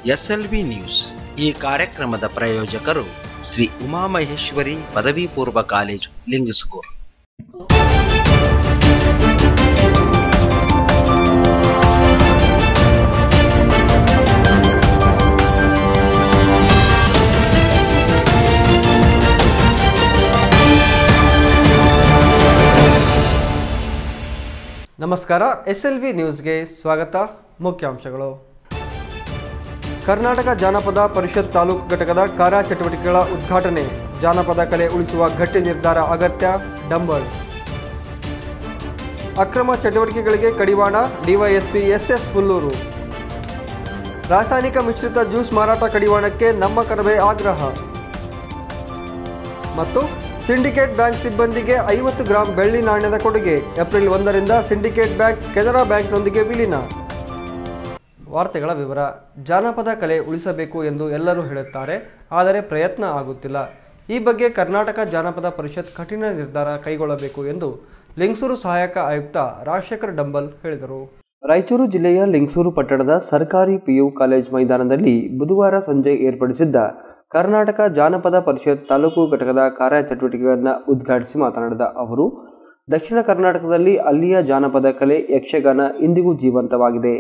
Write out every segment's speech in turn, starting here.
SLV news ಈ ಕಾರ್ಯಕ್ರಮದ ಪ್ರಾಯೋಜಕರು ಶ್ರೀ ಉಮಾಮಹೇಶ್ವರಿ ಪದವಿ ಪೂರ್ವ ಕಾಲೇಜು ಲಿಂಗಸ್ಕೂರು ನಮಸ್ಕಾರ ಎಸ್ ಎಲ್ ವಿ ನ್ಯೂಸ್ಗೆ ಸ್ವಾಗತ ಮುಖ್ಯಾಂಶಗಳು ಕರ್ನಾಟಕ ಜಾನಪದ ಪರಿಷತ್ ತಾಲೂಕು ಘಟಕದ ಕಾರ್ಯಚಟುವಟಿಕೆಗಳ ಉದ್ಘಾಟನೆ ಜಾನಪದ ಕಲೆ ಉಳಿಸುವ ಗಟ್ಟಿ ನಿರ್ಧಾರ ಅಗತ್ಯ ಡಂಬಲ್ ಅಕ್ರಮ ಚಟುವಟಿಕೆಗಳಿಗೆ ಕಡಿವಾಣ ಡಿವೈಎಸ್ಪಿ ಎಸ್ಎಸ್ ಹುಲ್ಲೂರು ರಾಸಾಯನಿಕ ಮಿಶ್ರಿತ ಜ್ಯೂಸ್ ಮಾರಾಟ ಕಡಿವಾಣಕ್ಕೆ ನಮ್ಮ ಕರವೇ ಆಗ್ರಹ ಮತ್ತು ಸಿಂಡಿಕೇಟ್ ಬ್ಯಾಂಕ್ ಸಿಬ್ಬಂದಿಗೆ ಐವತ್ತು ಗ್ರಾಂ ಬೆಳ್ಳಿ ನಾಣ್ಯದ ಕೊಡುಗೆ ಏಪ್ರಿಲ್ ಒಂದರಿಂದ ಸಿಂಡಿಕೇಟ್ ಬ್ಯಾಂಕ್ ಕೆನರಾ ಬ್ಯಾಂಕ್ನೊಂದಿಗೆ ವಿಲೀನ ವಾರ್ತೆಗಳ ವಿವರ ಜಾನಪದ ಕಲೆ ಉಳಿಸಬೇಕು ಎಂದು ಎಲ್ಲರೂ ಹೇಳುತ್ತಾರೆ ಆದರೆ ಪ್ರಯತ್ನ ಆಗುತ್ತಿಲ್ಲ ಈ ಬಗ್ಗೆ ಕರ್ನಾಟಕ ಜಾನಪದ ಪರಿಷತ್ ಕಠಿಣ ನಿರ್ಧಾರ ಕೈಗೊಳ್ಳಬೇಕು ಎಂದು ಲಿಂಗಸೂರು ಸಹಾಯಕ ಆಯುಕ್ತ ರಾಜಶೇಖರ್ ಡಂಬಲ್ ಹೇಳಿದರು ರಾಯಚೂರು ಜಿಲ್ಲೆಯ ಲಿಂಗಸೂರು ಪಟ್ಟಣದ ಸರ್ಕಾರಿ ಪಿಯು ಕಾಲೇಜ್ ಮೈದಾನದಲ್ಲಿ ಬುಧವಾರ ಸಂಜೆ ಏರ್ಪಡಿಸಿದ್ದ ಕರ್ನಾಟಕ ಜಾನಪದ ಪರಿಷತ್ ತಾಲೂಕು ಘಟಕದ ಕಾರ್ಯಚಟುವಟಿಕೆಗಳನ್ನು ಉದ್ಘಾಟಿಸಿ ಮಾತನಾಡಿದ ಅವರು ದಕ್ಷಿಣ ಕರ್ನಾಟಕದಲ್ಲಿ ಅಲ್ಲಿಯ ಜಾನಪದ ಕಲೆ ಯಕ್ಷಗಾನ ಇಂದಿಗೂ ಜೀವಂತವಾಗಿದೆ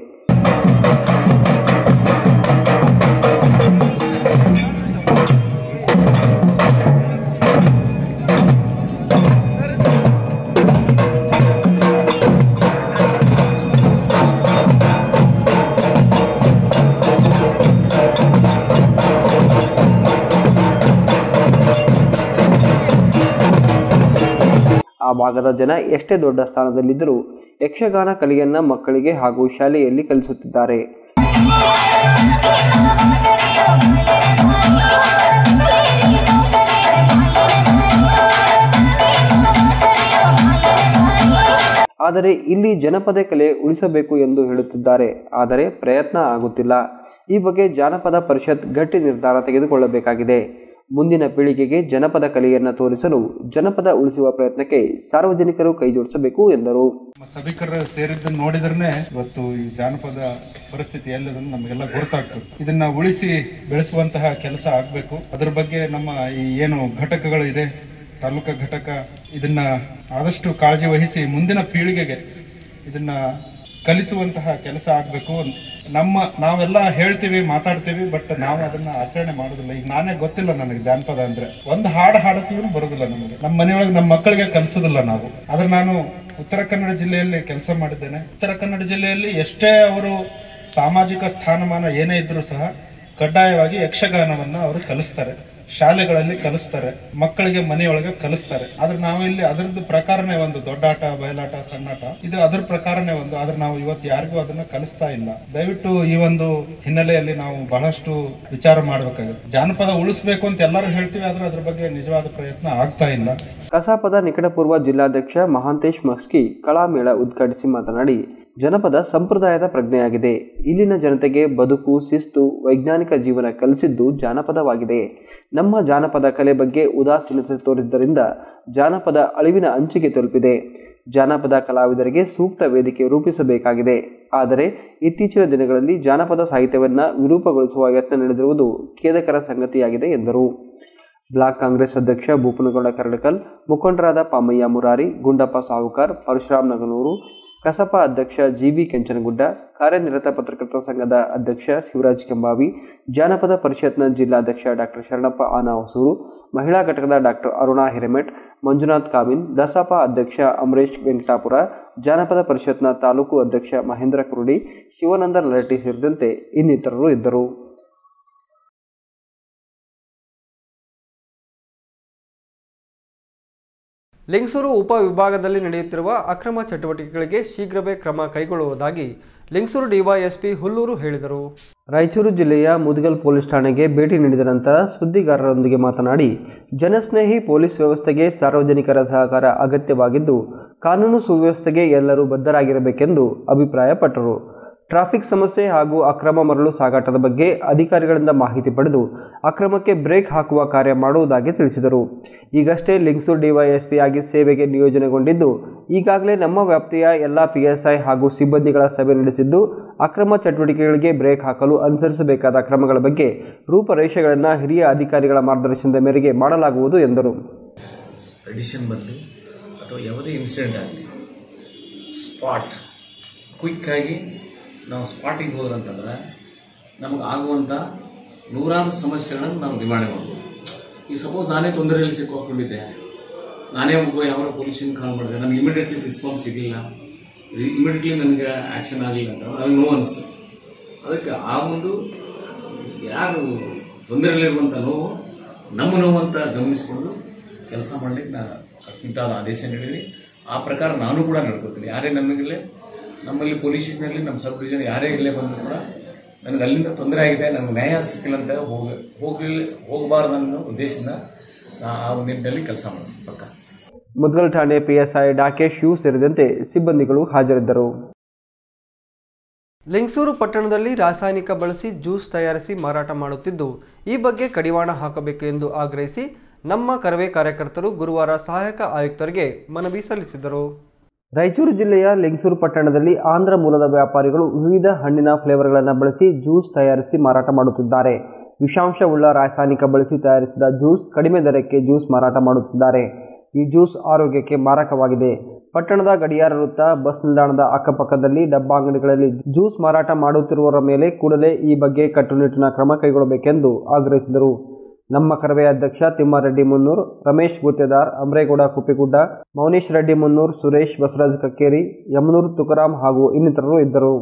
ಆ ಭಾಗದ ಜನ ಎಷ್ಟೇ ದೊಡ್ಡ ಸ್ಥಾನದಲ್ಲಿದ್ದರೂ ಯಕ್ಷಗಾನ ಕಲೆಯನ್ನ ಮಕ್ಕಳಿಗೆ ಹಾಗೂ ಶಾಲೆಯಲ್ಲಿ ಕಲಿಸುತ್ತಿದ್ದಾರೆ ಆದರೆ ಇಲ್ಲಿ ಜನಪದ ಕಲೆ ಉಳಿಸಬೇಕು ಎಂದು ಹೇಳುತ್ತಿದ್ದಾರೆ ಆದರೆ ಪ್ರಯತ್ನ ಆಗುತ್ತಿಲ್ಲ ಈ ಬಗ್ಗೆ ಜಾನಪದ ಪರಿಷತ್ ಗಟ್ಟಿ ನಿರ್ಧಾರ ತೆಗೆದುಕೊಳ್ಳಬೇಕಾಗಿದೆ ಮುಂದಿನ ಪೀಳಿಗೆಗೆ ಜನಪದ ಕಲೆಯನ್ನು ತೋರಿಸಲು ಜನಪದ ಉಳಿಸುವ ಪ್ರಯತ್ನಕ್ಕೆ ಸಾರ್ವಜನಿಕರು ಕೈಜೋಡಿಸಬೇಕು ಎಂದರು ನಮ್ಮ ಸಭಿಕರು ಸೇರಿದ್ದನ್ನು ನೋಡಿದ್ರೆ ಇವತ್ತು ಈ ಜಾನಪದ ಪರಿಸ್ಥಿತಿ ಎಲ್ಲದನ್ನು ನಮಗೆಲ್ಲ ಗೊತ್ತಾಗ್ತದೆ ಇದನ್ನ ಉಳಿಸಿ ಬೆಳೆಸುವಂತಹ ಕೆಲಸ ಆಗ್ಬೇಕು ಅದ್ರ ಬಗ್ಗೆ ನಮ್ಮ ಈ ಏನು ಘಟಕಗಳು ಇದೆ ತಾಲೂಕಾ ಘಟಕ ಇದನ್ನ ಆದಷ್ಟು ಕಾಳಜಿ ವಹಿಸಿ ಮುಂದಿನ ಪೀಳಿಗೆಗೆ ಇದನ್ನ ಕಲಿಸುವಂತಹ ಕೆಲಸ ಆಗ್ಬೇಕು ನಮ್ಮ ನಾವೆಲ್ಲ ಹೇಳ್ತೀವಿ ಮಾತಾಡ್ತೀವಿ ಬಟ್ ನಾವು ಅದನ್ನ ಆಚರಣೆ ಮಾಡೋದಿಲ್ಲ ಈಗ ನಾನೇ ಗೊತ್ತಿಲ್ಲ ನನಗೆ ಜಾನಪದ ಅಂದ್ರೆ ಒಂದು ಹಾಡು ಹಾಡತ್ತೀವಿ ಬರೋದಿಲ್ಲ ನಮಗೆ ನಮ್ಮ ಮನೆಯೊಳಗೆ ನಮ್ಮ ಮಕ್ಕಳಿಗೆ ಕಲಿಸೋದಿಲ್ಲ ನಾವು ಆದ್ರೆ ನಾನು ಉತ್ತರ ಕನ್ನಡ ಜಿಲ್ಲೆಯಲ್ಲಿ ಕೆಲಸ ಮಾಡಿದ್ದೇನೆ ಉತ್ತರ ಕನ್ನಡ ಜಿಲ್ಲೆಯಲ್ಲಿ ಎಷ್ಟೇ ಅವರು ಸಾಮಾಜಿಕ ಸ್ಥಾನಮಾನ ಏನೇ ಇದ್ರೂ ಸಹ ಕಡ್ಡಾಯವಾಗಿ ಯಕ್ಷಗಾನವನ್ನ ಅವರು ಕಲಿಸ್ತಾರೆ ಶಾಲೆಗಳಲ್ಲಿ ಕಲಿಸ್ತಾರೆ ಮಕ್ಕಳಿಗೆ ಮನೆಯೊಳಗೆ ಕಲಿಸ್ತಾರೆ ಆದ್ರೆ ನಾವು ಇಲ್ಲಿ ಅದರದ್ದು ಪ್ರಕಾರನೇ ಒಂದು ದೊಡ್ಡಾಟ ಬಯಲಾಟ ಸಣ್ಣಾಟ ಇದು ಅದ್ರ ಪ್ರಕಾರನೇ ಒಂದು ಆದ್ರೆ ನಾವು ಇವತ್ತು ಯಾರಿಗೂ ಅದನ್ನ ಕಲಿಸ್ತಾ ಇಲ್ಲ ದಯವಿಟ್ಟು ಈ ಒಂದು ಹಿನ್ನೆಲೆಯಲ್ಲಿ ನಾವು ಬಹಳಷ್ಟು ವಿಚಾರ ಮಾಡ್ಬೇಕಾಗುತ್ತೆ ಜಾನಪದ ಉಳಿಸ್ಬೇಕು ಅಂತ ಎಲ್ಲರೂ ಹೇಳ್ತೀವಿ ಆದ್ರೆ ಅದ್ರ ಬಗ್ಗೆ ನಿಜವಾದ ಪ್ರಯತ್ನ ಆಗ್ತಾ ಇಲ್ಲ ಕಸಾಪದ ನಿಕಟಪೂರ್ವ ಜಿಲ್ಲಾಧ್ಯಕ್ಷ ಮಹಾಂತೇಶ್ ಮಸ್ಕಿ ಕಲಾಮೇಳ ಉದ್ಘಾಟಿಸಿ ಮಾತನಾಡಿ ಜನಪದ ಸಂಪ್ರದಾಯದ ಪ್ರಜ್ಞೆಯಾಗಿದೆ ಇಲ್ಲಿನ ಜನತೆಗೆ ಬದುಕು ಶಿಸ್ತು ವೈಜ್ಞಾನಿಕ ಜೀವನ ಕಲಿಸಿದ್ದು ಜಾನಪದವಾಗಿದೆ ನಮ್ಮ ಜಾನಪದ ಕಲೆ ಬಗ್ಗೆ ಉದಾಸೀನತೆ ತೋರಿದ್ದರಿಂದ ಜಾನಪದ ಅಳಿವಿನ ಅಂಚಿಗೆ ತಲುಪಿದೆ ಜಾನಪದ ಕಲಾವಿದರಿಗೆ ಸೂಕ್ತ ವೇದಿಕೆ ರೂಪಿಸಬೇಕಾಗಿದೆ ಆದರೆ ಇತ್ತೀಚಿನ ದಿನಗಳಲ್ಲಿ ಜಾನಪದ ಸಾಹಿತ್ಯವನ್ನು ವಿರೂಪಗೊಳಿಸುವ ಯತ್ನ ನಡೆದಿರುವುದು ಖೇದಕರ ಸಂಗತಿಯಾಗಿದೆ ಎಂದರು ಬ್ಲಾಕ್ ಕಾಂಗ್ರೆಸ್ ಅಧ್ಯಕ್ಷ ಭೂಪನಗೌಡ ಕರಡಕಲ್ ಮುಖಂಡರಾದ ಪಾಮಯ್ಯ ಮುರಾರಿ ಗುಂಡಪ್ಪ ಸಾವುಕಾರ್ ಪರಶುರಾಮ್ ನಗನೂರು ಕಸಪ ಅಧ್ಯಕ್ಷ ಜಿ ಬಿ ಕೆಂಚನಗುಡ್ಡ ಕಾರ್ಯನಿರತ ಪತ್ರಕರ್ತರ ಸಂಘದ ಅಧ್ಯಕ್ಷ ಶಿವರಾಜ್ ಕೆಂಬಾವಿ ಜಾನಪದ ಪರಿಷತ್ನ ಜಿಲ್ಲಾಧ್ಯಕ್ಷ ಡಾಕ್ಟರ್ ಶರಣಪ್ಪ ಆನ ಹೊಸೂರು ಮಹಿಳಾ ಘಟಕದ ಡಾಕ್ಟರ್ ಅರುಣಾ ಹಿರೇಮೆಟ್ ಮಂಜುನಾಥ್ ಕಾಮಿನ್ ದಸಪ ಅಧ್ಯಕ್ಷ ಅಮರೇಶ್ ವೆಂಕಟಾಪುರ ಜಾನಪದ ಪರಿಷತ್ನ ತಾಲೂಕು ಅಧ್ಯಕ್ಷ ಮಹೇಂದ್ರ ಕುರುಡಿ ಶಿವಾನಂದ ಲರಟಿ ಸೇರಿದಂತೆ ಇನ್ನಿತರರು ಇದ್ದರು ಲಿಂಗಸೂರು ಉಪವಿಭಾಗದಲ್ಲಿ ನಡೆಯುತ್ತಿರುವ ಅಕ್ರಮ ಚಟುವಟಿಕೆಗಳಿಗೆ ಶೀಘ್ರವೇ ಕ್ರಮ ಕೈಗೊಳ್ಳುವುದಾಗಿ ಲಿಂಗಸೂರು ಡಿವೈಎಸ್ಪಿ ಹುಲ್ಲೂರು ಹೇಳಿದರು ರಾಯಚೂರು ಜಿಲ್ಲೆಯ ಮುದಗಲ್ ಪೊಲೀಸ್ ಠಾಣೆಗೆ ಭೇಟಿ ನೀಡಿದ ನಂತರ ಸುದ್ದಿಗಾರರೊಂದಿಗೆ ಮಾತನಾಡಿ ಜನಸ್ನೇಹಿ ಪೊಲೀಸ್ ವ್ಯವಸ್ಥೆಗೆ ಸಾರ್ವಜನಿಕರ ಸಹಕಾರ ಅಗತ್ಯವಾಗಿದ್ದು ಕಾನೂನು ಸುವ್ಯವಸ್ಥೆಗೆ ಎಲ್ಲರೂ ಬದ್ಧರಾಗಿರಬೇಕೆಂದು ಅಭಿಪ್ರಾಯಪಟ್ಟರು ಟ್ರಾಫಿಕ್ ಸಮಸ್ಯೆ ಹಾಗೂ ಅಕ್ರಮ ಮರಳು ಸಾಗಾಟದ ಬಗ್ಗೆ ಅಧಿಕಾರಿಗಳಿಂದ ಮಾಹಿತಿ ಪಡೆದು ಅಕ್ರಮಕ್ಕೆ ಬ್ರೇಕ್ ಹಾಕುವ ಕಾರ್ಯ ಮಾಡುವುದಾಗಿ ತಿಳಿಸಿದರು ಈಗಷ್ಟೇ ಲಿಂಗ್ಸೂರು ಡಿವೈಎಸ್ಪಿ ಆಗಿ ಸೇವೆಗೆ ನಿಯೋಜನೆಗೊಂಡಿದ್ದು ಈಗಾಗಲೇ ನಮ್ಮ ವ್ಯಾಪ್ತಿಯ ಎಲ್ಲ ಪಿಎಸ್ಐ ಹಾಗೂ ಸಿಬ್ಬಂದಿಗಳ ಸಭೆ ನಡೆಸಿದ್ದು ಅಕ್ರಮ ಚಟುವಟಿಕೆಗಳಿಗೆ ಬ್ರೇಕ್ ಹಾಕಲು ಅನುಸರಿಸಬೇಕಾದ ಕ್ರಮಗಳ ಬಗ್ಗೆ ರೂಪರೇಷೆಗಳನ್ನು ಹಿರಿಯ ಅಧಿಕಾರಿಗಳ ಮಾರ್ಗದರ್ಶನದ ಮೇರೆಗೆ ಮಾಡಲಾಗುವುದು ಎಂದರು ಎಡಿಷನ್ ಬದಲು ಅಥವಾ ಯಾವುದೇ ಇನ್ಸಿಡೆಂಟ್ ಆಗಲಿ ಸ್ಪಾಟ್ ಕ್ವಿಕ್ಕಾಗಿ ನಾವು ಸ್ಪಾಟಿಗೆ ಹೋದ್ರಂತಂದ್ರೆ ನಮಗೆ ಆಗುವಂಥ ನೂರಾರು ಸಮಸ್ಯೆಗಳನ್ನು ನಾವು ನಿವಾರಣೆ ಮಾಡ್ಬೋದು ಈ ಸಪೋಸ್ ನಾನೇ ತೊಂದರೆಯಲ್ಲಿ ಸಿಕ್ಕಾಕೊಂಡಿದ್ದೆ ನಾನೇ ಒಬ್ಬ ಯಾವ ಪೊಲ್ಯೂಷನ್ ಕಾಲ್ ಮಾಡಿದೆ ನನಗೆ ಇಮಿಡಿಯೇಟ್ಲಿ ರೆಸ್ಪಾನ್ಸ್ ಸಿಗಲಿಲ್ಲ ಇಮಿಡಿಯೇಟ್ಲಿ ನನಗೆ ಆ್ಯಕ್ಷನ್ ಆಗಲಿಲ್ಲ ಅಂತ ನನಗೆ ನೋವು ಅನಿಸ್ತದೆ ಅದಕ್ಕೆ ಆ ಒಂದು ಯಾರು ತೊಂದರೆಯಲ್ಲಿರುವಂಥ ನೋವು ನಮ್ಮ ನೋವು ಅಂತ ಗಮನಿಸಿಕೊಂಡು ಕೆಲಸ ಮಾಡಲಿಕ್ಕೆ ನಾನು ಕಟ್ಟುನಿಟ್ಟಾದ ಆದೇಶ ನೀಡಿದ್ವಿ ಆ ಪ್ರಕಾರ ನಾನು ಕೂಡ ನಡ್ಕೋತೀನಿ ಯಾರೇ ನಮಗಿಲ್ಲೇ ನಮ್ಮಲ್ಲಿ ಪೊಲೀಸ್ ಸ್ಟೇಷನಲ್ಲಿ ನಮ್ಮ ಸಬ್ ಡಿವಿಷನ್ ಯಾರೇ ಇಲ್ಲೇ ಬಂದರೂ ಕೂಡ ನನಗೆ ಅಲ್ಲಿಂದ ತೊಂದರೆ ಆಗಿದೆ ನನಗೆ ನ್ಯಾಯ ಸಿಕ್ಕಿಲ್ಲ ಅಂತ ಹೋಗ ಹೋಗಲಿಲ್ಲ ಹೋಗಬಾರ್ದು ಅನ್ನೋ ಉದ್ದೇಶದಿಂದ ನಾ ಆ ನಿಟ್ಟಿನಲ್ಲಿ ಕೆಲಸ ಮಾಡ್ತೀನಿ ಪಕ್ಕ ಮುದ್ಗಲ್ ಠಾಣೆ ಪಿಎಸ್ಐ ಡಾಕೆ ಶಿವ್ ಸೇರಿದಂತೆ ಸಿಬ್ಬಂದಿಗಳು ಹಾಜರಿದ್ದರು ಲಿಂಗಸೂರು ಪಟ್ಟಣದಲ್ಲಿ ರಾಸಾಯನಿಕ ಬಳಸಿ ಜ್ಯೂಸ್ ತಯಾರಿಸಿ ಮಾರಾಟ ಮಾಡುತ್ತಿದ್ದು ಈ ಬಗ್ಗೆ ಕಡಿವಾಣ ಹಾಕಬೇಕು ಎಂದು ಆಗ್ರಹಿಸಿ ನಮ್ಮ ಕರವೇ ಕಾರ್ಯಕರ್ತರು ಗುರುವಾರ ಸಹಾಯಕ ಆಯುಕ್ತರಿಗೆ ಮನವಿ ಸಲ್ಲಿಸಿದರು ರಾಯಚೂರು ಜಿಲ್ಲೆಯ ಲಿಂಗಸೂರು ಪಟ್ಟಣದಲ್ಲಿ ಆಂಧ್ರ ಮೂಲದ ವ್ಯಾಪಾರಿಗಳು ವಿವಿಧ ಹಣ್ಣಿನ ಫ್ಲೇವರ್ಗಳನ್ನು ಬಳಸಿ ಜ್ಯೂಸ್ ತಯಾರಿಸಿ ಮಾರಾಟ ಮಾಡುತ್ತಿದ್ದಾರೆ ವಿಷಾಂಶವುಳ್ಳ ರಾಸಾಯನಿಕ ಬಳಸಿ ತಯಾರಿಸಿದ ಜ್ಯೂಸ್ ಕಡಿಮೆ ದರಕ್ಕೆ ಜ್ಯೂಸ್ ಮಾರಾಟ ಮಾಡುತ್ತಿದ್ದಾರೆ ಈ ಜ್ಯೂಸ್ ಆರೋಗ್ಯಕ್ಕೆ ಮಾರಕವಾಗಿದೆ ಪಟ್ಟಣದ ಗಡಿಯಾರ ವೃತ್ತ ಬಸ್ ನಿಲ್ದಾಣದ ಅಕ್ಕಪಕ್ಕದಲ್ಲಿ ಡಬ್ಬಾ ಅಂಗಡಿಗಳಲ್ಲಿ ಜ್ಯೂಸ್ ಮಾರಾಟ ಮಾಡುತ್ತಿರುವವರ ಮೇಲೆ ಕೂಡಲೇ ಈ ಬಗ್ಗೆ ಕಟ್ಟುನಿಟ್ಟಿನ ಕ್ರಮ ಕೈಗೊಳ್ಳಬೇಕೆಂದು ಆಗ್ರಹಿಸಿದರು ನಮ್ಮ ಕರವೇ ಅಧ್ಯಕ್ಷ ತಿಮ್ಮಾರೆಡ್ಡಿ ಮುನ್ನೂರ್ ರಮೇಶ್ ಗುತ್ತೇದಾರ್ ಅಮರೇಗೌಡ ಕುಪ್ಪಿಗುಡ್ಡ ಮೌನೇಶ್ ರೆಡ್ಡಿ ಮುನ್ನೂರ್ ಸುರೇಶ್ ಬಸವರಾಜ್ ಕಕ್ಕೇರಿ ಯಮನೂರ್ ತುಕಾರಾಮ್ ಹಾಗೂ ಇನ್ನಿತರರು ಇದ್ದರು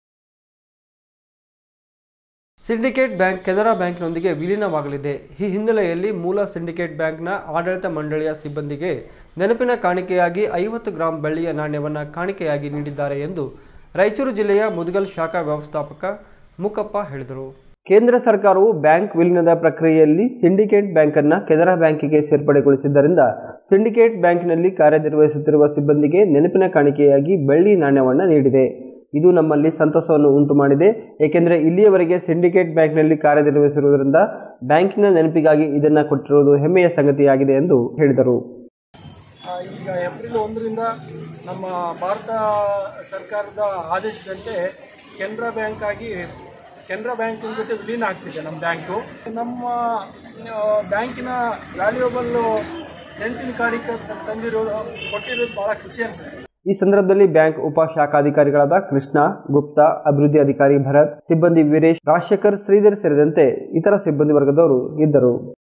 ಸಿಂಡಿಕೇಟ್ ಬ್ಯಾಂಕ್ ಕೆನರಾ ಬ್ಯಾಂಕ್ನೊಂದಿಗೆ ವಿಲೀನವಾಗಲಿದೆ ಈ ಹಿನ್ನೆಲೆಯಲ್ಲಿ ಮೂಲ ಸಿಂಡಿಕೇಟ್ ಬ್ಯಾಂಕ್ನ ಆಡಳಿತ ಮಂಡಳಿಯ ಸಿಬ್ಬಂದಿಗೆ ನೆನಪಿನ ಕಾಣಿಕೆಯಾಗಿ ಐವತ್ತು ಗ್ರಾಂ ಬೆಳ್ಳಿಯ ನಾಣ್ಯವನ್ನು ಕಾಣಿಕೆಯಾಗಿ ನೀಡಿದ್ದಾರೆ ಎಂದು ರಾಯಚೂರು ಜಿಲ್ಲೆಯ ಮುದಗಲ್ ಶಾಖಾ ವ್ಯವಸ್ಥಾಪಕ ಮುಕಪ್ಪ ಹೇಳಿದರು ಕೇಂದ್ರ ಸರ್ಕಾರವು ಬ್ಯಾಂಕ್ ವಿಲೀನದ ಪ್ರಕ್ರಿಯೆಯಲ್ಲಿ ಸಿಂಡಿಕೇಟ್ ಬ್ಯಾಂಕನ್ನು ಕೆನರಾ ಬ್ಯಾಂಕಿಗೆ ಸೇರ್ಪಡೆಗೊಳಿಸಿದ್ದರಿಂದ ಸಿಂಡಿಕೇಟ್ ಬ್ಯಾಂಕಿನಲ್ಲಿ ಕಾರ್ಯನಿರ್ವಹಿಸುತ್ತಿರುವ ಸಿಬ್ಬಂದಿಗೆ ನೆನಪಿನ ಕಾಣಿಕೆಯಾಗಿ ಬೆಳ್ಳಿ ನಾಣ್ಯವನ್ನು ನೀಡಿದೆ ಇದು ನಮ್ಮಲ್ಲಿ ಸಂತಸವನ್ನು ಉಂಟು ಮಾಡಿದೆ ಏಕೆಂದರೆ ಇಲ್ಲಿಯವರೆಗೆ ಸಿಂಡಿಕೇಟ್ ಬ್ಯಾಂಕ್ನಲ್ಲಿ ಕಾರ್ಯನಿರ್ವಹಿಸಿರುವುದರಿಂದ ಬ್ಯಾಂಕಿನ ನೆನಪಿಗಾಗಿ ಇದನ್ನು ಕೊಟ್ಟಿರುವುದು ಹೆಮ್ಮೆಯ ಸಂಗತಿಯಾಗಿದೆ ಎಂದು ಹೇಳಿದರು ಆ, ಈಗ ಏಪ್ರಿಲ್ ಒಂದರಿಂದ ನಮ್ಮ ಭಾರತ ಸರ್ಕಾರದ ಆದೇಶದಂತೆ ಕೆನರಾ ಬ್ಯಾಂಕ್ ಆಗಿ ಕೆನರಾ ಬ್ಯಾಂಕಿನ ಜೊತೆ ವಿಲೀನ ಆಗ್ತಿದೆ ನಮ್ಮ ಬ್ಯಾಂಕು ನಮ್ಮ ಆ, ಬ್ಯಾಂಕಿನ ವ್ಯಾಲ್ಯೂಬಲ್ ನೆನಪಿನ ಕಾಣಿಕೆ ತಂದಿರೋದು ಕೊಟ್ಟಿರೋದು ಭಾಳ ಖುಷಿ ಅನಿಸುತ್ತೆ ಈ ಸಂದರ್ಭದಲ್ಲಿ ಬ್ಯಾಂಕ್ ಉಪ ಶಾಖಾಧಿಕಾರಿಗಳಾದ ಕೃಷ್ಣ ಗುಪ್ತಾ ಅಭಿವೃದ್ಧಿ ಅಧಿಕಾರಿ ಭರತ್ ಸಿಬ್ಬಂದಿ ವೀರೇಶ್ ರಾಜಶೇಖರ್ ಶ್ರೀಧರ್ ಸೇರಿದಂತೆ ಇತರ ಸಿಬ್ಬಂದಿ ವರ್ಗದವರು ಇದ್ದರು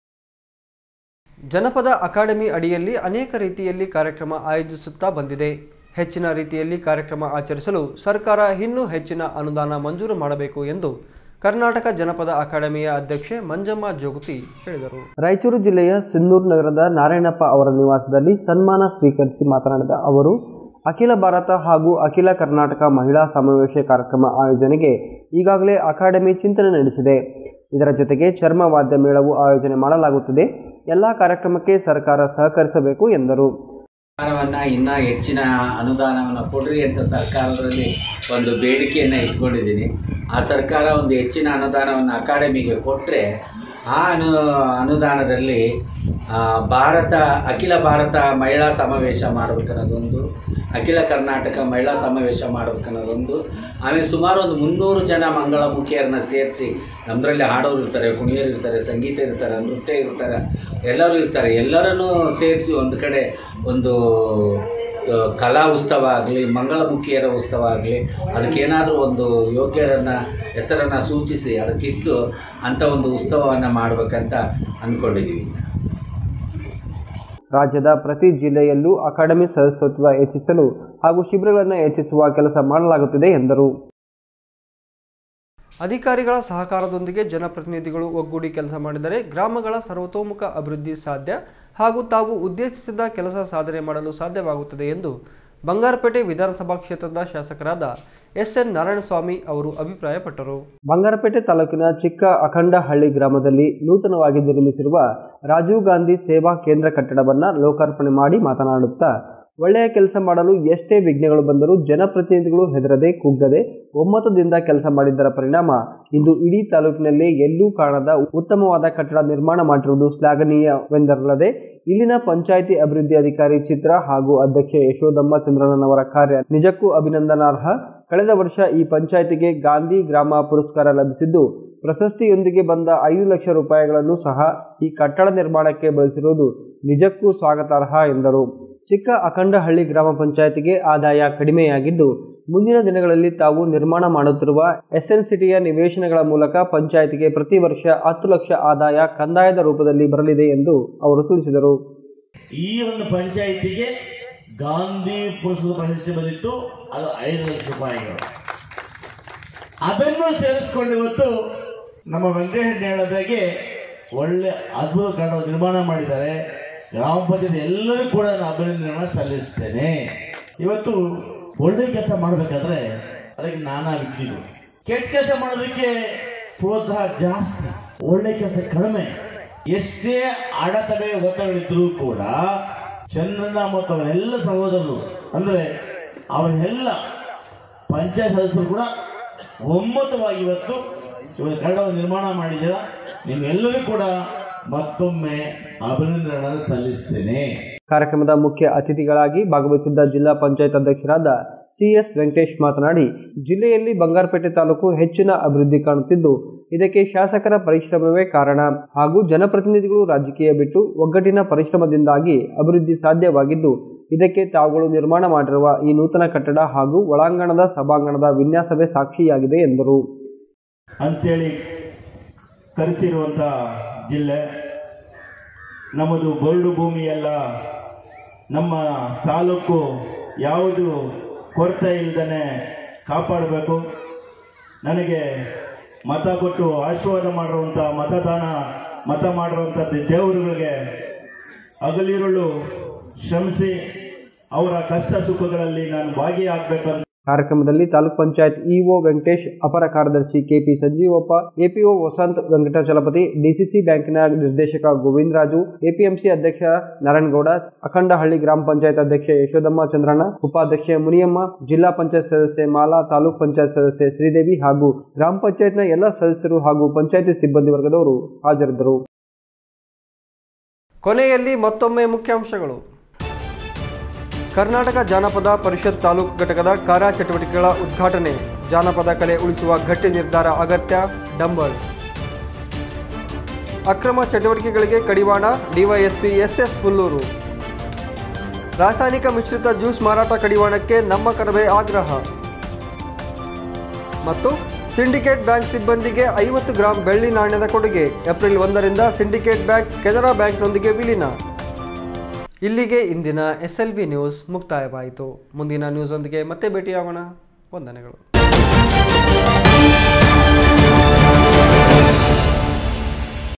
ಜನಪದ ಅಕಾಡೆಮಿ ಅಡಿಯಲ್ಲಿ ಅನೇಕ ರೀತಿಯಲ್ಲಿ ಕಾರ್ಯಕ್ರಮ ಆಯೋಜಿಸುತ್ತಾ ಬಂದಿದೆ ಹೆಚ್ಚಿನ ರೀತಿಯಲ್ಲಿ ಕಾರ್ಯಕ್ರಮ ಆಚರಿಸಲು ಸರ್ಕಾರ ಇನ್ನೂ ಹೆಚ್ಚಿನ ಅನುದಾನ ಮಂಜೂರು ಮಾಡಬೇಕು ಎಂದು ಕರ್ನಾಟಕ ಜನಪದ ಅಕಾಡೆಮಿಯ ಅಧ್ಯಕ್ಷೆ ಮಂಜಮ್ಮ ಜೋಗತಿ ಹೇಳಿದರು ರಾಯಚೂರು ಜಿಲ್ಲೆಯ ಸಿನ್ನೂರು ನಗರದ ನಾರಾಯಣಪ್ಪ ಅವರ ನಿವಾಸದಲ್ಲಿ ಸನ್ಮಾನ ಸ್ವೀಕರಿಸಿ ಮಾತನಾಡಿದ ಅವರು ಅಖಿಲ ಭಾರತ ಹಾಗೂ ಅಖಿಲ ಕರ್ನಾಟಕ ಮಹಿಳಾ ಸಮಾವೇಶ ಕಾರ್ಯಕ್ರಮ ಆಯೋಜನೆಗೆ ಈಗಾಗಲೇ ಅಕಾಡೆಮಿ ಚಿಂತನೆ ನಡೆಸಿದೆ ಇದರ ಜೊತೆಗೆ ಚರ್ಮ ವಾದ್ಯ ಮೇಳವು ಆಯೋಜನೆ ಮಾಡಲಾಗುತ್ತದೆ ಎಲ್ಲ ಕಾರ್ಯಕ್ರಮಕ್ಕೆ ಸರ್ಕಾರ ಸಹಕರಿಸಬೇಕು ಎಂದರು ಸರ್ಕಾರವನ್ನ ಇನ್ನ ಹೆಚ್ಚಿನ ಅನುದಾನವನ್ನು ಕೊಡ್ರಿ ಅಂತ ಸರ್ಕಾರದಲ್ಲಿ ಒಂದು ಬೇಡಿಕೆಯನ್ನು ಇಟ್ಕೊಂಡಿದ್ದೀನಿ ಆ ಸರ್ಕಾರ ಒಂದು ಹೆಚ್ಚಿನ ಅನುದಾನವನ್ನು ಅಕಾಡೆಮಿಗೆ ಕೊಟ್ಟರೆ ಆ ಅನು ಅನುದಾನದಲ್ಲಿ ಆ, ಭಾರತ ಅಖಿಲ ಭಾರತ ಮಹಿಳಾ ಸಮಾವೇಶ ಮಾಡ್ಬೇಕನ್ನೋದೊಂದು ಅಖಿಲ ಕರ್ನಾಟಕ ಮಹಿಳಾ ಸಮಾವೇಶ ಮಾಡ್ಬೇಕನ್ನೋದೊಂದು ಆಮೇಲೆ ಸುಮಾರು ಒಂದು ಮುನ್ನೂರು ಜನ ಮಂಗಳಮುಖಿಯರನ್ನ ಸೇರಿಸಿ ನಮ್ಮದ್ರಲ್ಲಿ ಹಾಡೋರು ಇರ್ತಾರೆ ಕುಣಿಯೋರು ಇರ್ತಾರೆ ಸಂಗೀತ ಇರ್ತಾರೆ ನೃತ್ಯ ಇರ್ತಾರೆ ಎಲ್ಲರೂ ಇರ್ತಾರೆ ಎಲ್ಲರನ್ನೂ ಸೇರಿಸಿ ಒಂದು ಕಡೆ ಒಂದು ಆ, ಕಲಾ ಉತ್ಸವ ಆಗಲಿ ಮಂಗಳಮುಖಿಯರ ಉತ್ಸವ ಆಗಲಿ ಅದಕ್ಕೇನಾದರೂ ಒಂದು ಯೋಗ್ಯರನ್ನು ಹೆಸರನ್ನು ಸೂಚಿಸಿ ಅದಕ್ಕಿಟ್ಟು ಅಂಥ ಒಂದು ಉತ್ಸವವನ್ನು ಮಾಡಬೇಕಂತ ಅಂದ್ಕೊಂಡಿದ್ದೀವಿ ರಾಜ್ಯದ ಪ್ರತಿ ಜಿಲ್ಲೆಯಲ್ಲೂ ಅಕಾಡೆಮಿ ಸದಸ್ಯತ್ವ ಹೆಚ್ಚಿಸಲು ಹಾಗೂ ಶಿಬಿರಗಳನ್ನು ಹೆಚ್ಚಿಸುವ ಕೆಲಸ ಮಾಡಲಾಗುತ್ತಿದೆ ಎಂದರು ಅಧಿಕಾರಿಗಳ ಸಹಕಾರದೊಂದಿಗೆ ಜನಪ್ರತಿನಿಧಿಗಳು ಒಗ್ಗೂಡಿ ಕೆಲಸ ಮಾಡಿದರೆ ಗ್ರಾಮಗಳ ಸರ್ವತೋಮುಖ ಅಭಿವೃದ್ಧಿ ಸಾಧ್ಯ ಹಾಗೂ ತಾವು ಉದ್ದೇಶಿಸಿದ ಕೆಲಸ ಸಾಧನೆ ಮಾಡಲು ಸಾಧ್ಯವಾಗುತ್ತದೆ ಎಂದು ಬಂಗಾರಪೇಟೆ ವಿಧಾನಸಭಾ ಕ್ಷೇತ್ರದ ಶಾಸಕರಾದ ಎಸ್ ಎನ್ ನಾರಾಯಣಸ್ವಾಮಿ ಅವರು ಅಭಿಪ್ರಾಯಪಟ್ಟರು ಬಂಗಾರಪೇಟೆ ತಾಲೂಕಿನ ಚಿಕ್ಕ ಅಖಂಡಹಳ್ಳಿ ಗ್ರಾಮದಲ್ಲಿ ನೂತನವಾಗಿ ನಿರ್ಮಿಸಿರುವ ರಾಜೀವ್ ಗಾಂಧಿ ಸೇವಾ ಕೇಂದ್ರ ಕಟ್ಟಡವನ್ನು ಲೋಕಾರ್ಪಣೆ ಮಾಡಿ ಮಾತನಾಡುತ್ತಾ ಒಳ್ಳೆಯ ಕೆಲಸ ಮಾಡಲು ಎಷ್ಟೇ ವಿಘ್ನಗಳು ಬಂದರೂ ಜನಪ್ರತಿನಿಧಿಗಳು ಹೆದರದೆ ಕುಗ್ಗದೆ ಒಮ್ಮತದಿಂದ ಕೆಲಸ ಮಾಡಿದ್ದರ ಪರಿಣಾಮ ಇಂದು ಇಡೀ ತಾಲೂಕಿನಲ್ಲಿ ಎಲ್ಲೂ ಕಾಣದ ಉತ್ತಮವಾದ ಕಟ್ಟಡ ನಿರ್ಮಾಣ ಮಾಡಿರುವುದು ಶ್ಲಾಘನೀಯವೆಂದರಲ್ಲದೆ ಇಲ್ಲಿನ ಪಂಚಾಯಿತಿ ಅಭಿವೃದ್ಧಿ ಅಧಿಕಾರಿ ಚಿತ್ರ ಹಾಗೂ ಅಧ್ಯಕ್ಷೆ ಯಶೋದಮ್ಮ ಚಂದ್ರಣ್ಣನವರ ಕಾರ್ಯ ನಿಜಕ್ಕೂ ಅಭಿನಂದನಾರ್ಹ ಕಳೆದ ವರ್ಷ ಈ ಪಂಚಾಯಿತಿಗೆ ಗಾಂಧಿ ಗ್ರಾಮ ಪುರಸ್ಕಾರ ಲಭಿಸಿದ್ದು ಪ್ರಶಸ್ತಿಯೊಂದಿಗೆ ಬಂದ ಐದು ಲಕ್ಷ ರೂಪಾಯಿಗಳನ್ನು ಸಹ ಈ ಕಟ್ಟಡ ನಿರ್ಮಾಣಕ್ಕೆ ಬಳಸಿರುವುದು ನಿಜಕ್ಕೂ ಸ್ವಾಗತಾರ್ಹ ಎಂದರು ಚಿಕ್ಕ ಅಖಂಡಹಳ್ಳಿ ಗ್ರಾಮ ಪಂಚಾಯತಿಗೆ ಆದಾಯ ಕಡಿಮೆಯಾಗಿದ್ದು ಮುಂದಿನ ದಿನಗಳಲ್ಲಿ ತಾವು ನಿರ್ಮಾಣ ಮಾಡುತ್ತಿರುವ ಎಸ್ಎನ್ ಸಿಟಿಯ ನಿವೇಶನಗಳ ಮೂಲಕ ಪಂಚಾಯತಿಗೆ ಪ್ರತಿ ವರ್ಷ ಹತ್ತು ಲಕ್ಷ ಆದಾಯ ಕಂದಾಯದ ರೂಪದಲ್ಲಿ ಬರಲಿದೆ ಎಂದು ಅವರು ತಿಳಿಸಿದರು ಈ ಒಂದು ಪಂಚಾಯಿತಿಗೆ ಗಾಂಧಿ ಪುರಸ್ಕೃತ ಪ್ರಶಸ್ತಿ ಬಂದಿತ್ತು ಅದು ಐದು ಲಕ್ಷ ರೂಪಾಯಿಗಳು ಅದನ್ನು ಸೇರಿಸ್ಕೊಂಡು ಇವತ್ತು ನಮ್ಮ ವೆಂಕಟೇಶ್ ಹೇಳೋದಾಗೆ ಒಳ್ಳೆ ಅದ್ಭುತ ಕಟ್ಟಡ ನಿರ್ಮಾಣ ಮಾಡಿದ್ದಾರೆ ಗ್ರಾಮ ಪಂಚಾಯತ್ ಎಲ್ಲರೂ ಕೂಡ ನಾನು ಅಭಿನಂದನೆಗಳನ್ನ ಸಲ್ಲಿಸ್ತೇನೆ ಇವತ್ತು ಒಳ್ಳೆ ಕೆಲಸ ಮಾಡಬೇಕಾದ್ರೆ ಅದಕ್ಕೆ ನಾನಾ ವಿಘ್ನಿಗಳು ಕೆಟ್ಟ ಕೆಲಸ ಮಾಡೋದಕ್ಕೆ ಪ್ರೋತ್ಸಾಹ ಜಾಸ್ತಿ ಒಳ್ಳೆ ಕೆಲಸ ಕಡಿಮೆ ಎಷ್ಟೇ ಅಡೆತಡೆ ಒತ್ತಡಗಳಿದ್ರೂ ಕೂಡ ಚಂದ್ರಣ್ಣ ಮತ್ತು ಅವರೆಲ್ಲ ಸಹೋದರರು ಅಂದ್ರೆ ಅವರೆಲ್ಲ ಪಂಚಾಯತ್ ಸದಸ್ಯರು ಕೂಡ ಒಮ್ಮತವಾಗಿ ಇವತ್ತು ಇವತ್ತು ಕನ್ನಡ ನಿರ್ಮಾಣ ಮಾಡಿದ್ದೀರಾ ನಿಮ್ಮೆಲ್ಲರೂ ಕೂಡ ಮತ್ತೊಮ್ಮೆ ಅಭಿನಂದನೆಗಳನ್ನು ಸಲ್ಲಿಸ್ತೇನೆ ಕಾರ್ಯಕ್ರಮದ ಮುಖ್ಯ ಅತಿಥಿಗಳಾಗಿ ಭಾಗವಹಿಸಿದ್ದ ಜಿಲ್ಲಾ ಪಂಚಾಯತ್ ಅಧ್ಯಕ್ಷರಾದ ಸಿಎಸ್ ವೆಂಕಟೇಶ್ ಮಾತನಾಡಿ ಜಿಲ್ಲೆಯಲ್ಲಿ ಬಂಗಾರಪೇಟೆ ತಾಲೂಕು ಹೆಚ್ಚಿನ ಅಭಿವೃದ್ಧಿ ಕಾಣುತ್ತಿದ್ದು ಇದಕ್ಕೆ ಶಾಸಕರ ಪರಿಶ್ರಮವೇ ಕಾರಣ ಹಾಗೂ ಜನಪ್ರತಿನಿಧಿಗಳು ರಾಜಕೀಯ ಬಿಟ್ಟು ಒಗ್ಗಟ್ಟಿನ ಪರಿಶ್ರಮದಿಂದಾಗಿ ಅಭಿವೃದ್ಧಿ ಸಾಧ್ಯವಾಗಿದ್ದು ಇದಕ್ಕೆ ತಾವುಗಳು ನಿರ್ಮಾಣ ಮಾಡಿರುವ ಈ ನೂತನ ಕಟ್ಟಡ ಹಾಗೂ ಒಳಾಂಗಣದ ಸಭಾಂಗಣದ ವಿನ್ಯಾಸವೇ ಸಾಕ್ಷಿಯಾಗಿದೆ ಎಂದರು ಅಂತೇಳಿ ಕರೆಸಿರುವಂಥ ಜಿಲ್ಲೆ ನಮ್ಮದು ಬರಡು ಭೂಮಿಯೆಲ್ಲ ನಮ್ಮ ತಾಲೂಕು ಯಾವುದು ಕೊರತೆ ಇಲ್ಲದೇ ಕಾಪಾಡಬೇಕು ನನಗೆ ಮತ ಕೊಟ್ಟು ಆಶೀರ್ವಾದ ಮಾಡಿರುವಂಥ ಮತದಾನ ಮತ ಮಾಡಿರುವಂಥ ದೇವರುಗಳಿಗೆ ಹಗಲಿರುಳು ಶ್ರಮಿಸಿ ಅವರ ಕಷ್ಟ ಸುಖಗಳಲ್ಲಿ ನಾನು ಭಾಗಿಯಾಗಬೇಕಂತ ಕಾರ್ಯಕ್ರಮದಲ್ಲಿ ತಾಲೂಕ್ ಪಂಚಾಯತ್ ಇಒ ವೆಂಕಟೇಶ್ ಅಪರ ಕಾರ್ಯದರ್ಶಿ KP Sanjeevappa APO Vasanth Venkatachalapathi DCC ಬ್ಯಾಂಕಿನ ನಿರ್ದೇಶಕ ಗೋವಿಂದರಾಜು ಎಪಿಎಂಸಿ ಅಧ್ಯಕ್ಷ ನಾರಾಯಣಗೌಡ ಅಖಂಡಹಳ್ಳಿ ಗ್ರಾಮ ಪಂಚಾಯತ್ ಅಧ್ಯಕ್ಷೆ ಯಶೋದಮ್ಮ ಚಂದ್ರಣ್ಣ ಉಪಾಧ್ಯಕ್ಷೆ ಮುನಿಯಮ್ಮ ಜಿಲ್ಲಾ ಪಂಚಾಯತ್ ಸದಸ್ಯೆ ಮಾಲಾ ತಾಲೂಕ್ ಪಂಚಾಯತ್ ಸದಸ್ಯೆ ಶ್ರೀದೇವಿ ಹಾಗೂ ಗ್ರಾಮ ಪಂಚಾಯತ್ನ ಎಲ್ಲ ಸದಸ್ಯರು ಹಾಗೂ ಪಂಚಾಯತಿ ಸಿಬ್ಬಂದಿ ವರ್ಗದವರು ಹಾಜರಿದ್ದರು ಕೊನೆಯಲ್ಲಿ ಮತ್ತೊಮ್ಮೆ ಮುಖ್ಯಾಂಶಗಳು ಕರ್ನಾಟಕ ಜಾನಪದ ಪರಿಷತ್ ತಾಲೂಕು ಘಟಕದ ಕಾರ್ಯಚಟುವಟಿಕೆಗಳ ಉದ್ಘಾಟನೆ ಜಾನಪದ ಕಲೆ ಉಳಿಸುವ ಗಟ್ಟಿ ನಿರ್ಧಾರ ಅಗತ್ಯ ಡಂಬಲ್ ಅಕ್ರಮ ಚಟುವಟಿಕೆಗಳಿಗೆ ಕಡಿವಾಣ ಡಿವೈಎಸ್ಪಿ ಎಸ್ಎಸ್ ಹುಲ್ಲೂರು ರಾಸಾಯನಿಕ ಮಿಶ್ರಿತ ಜ್ಯೂಸ್ ಮಾರಾಟ ಕಡಿವಾಣಕ್ಕೆ ನಮ್ಮ ಕರವೇ ಆಗ್ರಹ ಮತ್ತು ಸಿಂಡಿಕೇಟ್ ಬ್ಯಾಂಕ್ ಸಿಬ್ಬಂದಿಗೆ ಐವತ್ತು ಗ್ರಾಂ ಬೆಳ್ಳಿ ನಾಣ್ಯದ ಕೊಡುಗೆ ಏಪ್ರಿಲ್ ಒಂದರಿಂದ ಸಿಂಡಿಕೇಟ್ ಬ್ಯಾಂಕ್ ಕೆನರಾ ಬ್ಯಾಂಕ್ನೊಂದಿಗೆ ವಿಲೀನ ಇಲ್ಲಿಗೆ ಇಂದಿನ ಎಸ್ ಎಲ್ ಬಿ ನ್ಯೂಸ್ ಮುಕ್ತಾಯವಾಯಿತು ಮುಂದಿನ ನ್ಯೂಸ್ ಒಂದಿಗೆ ಮತ್ತೆ ಭೇಟಿಯಾಗೋಣ ವಂದನೆಗಳು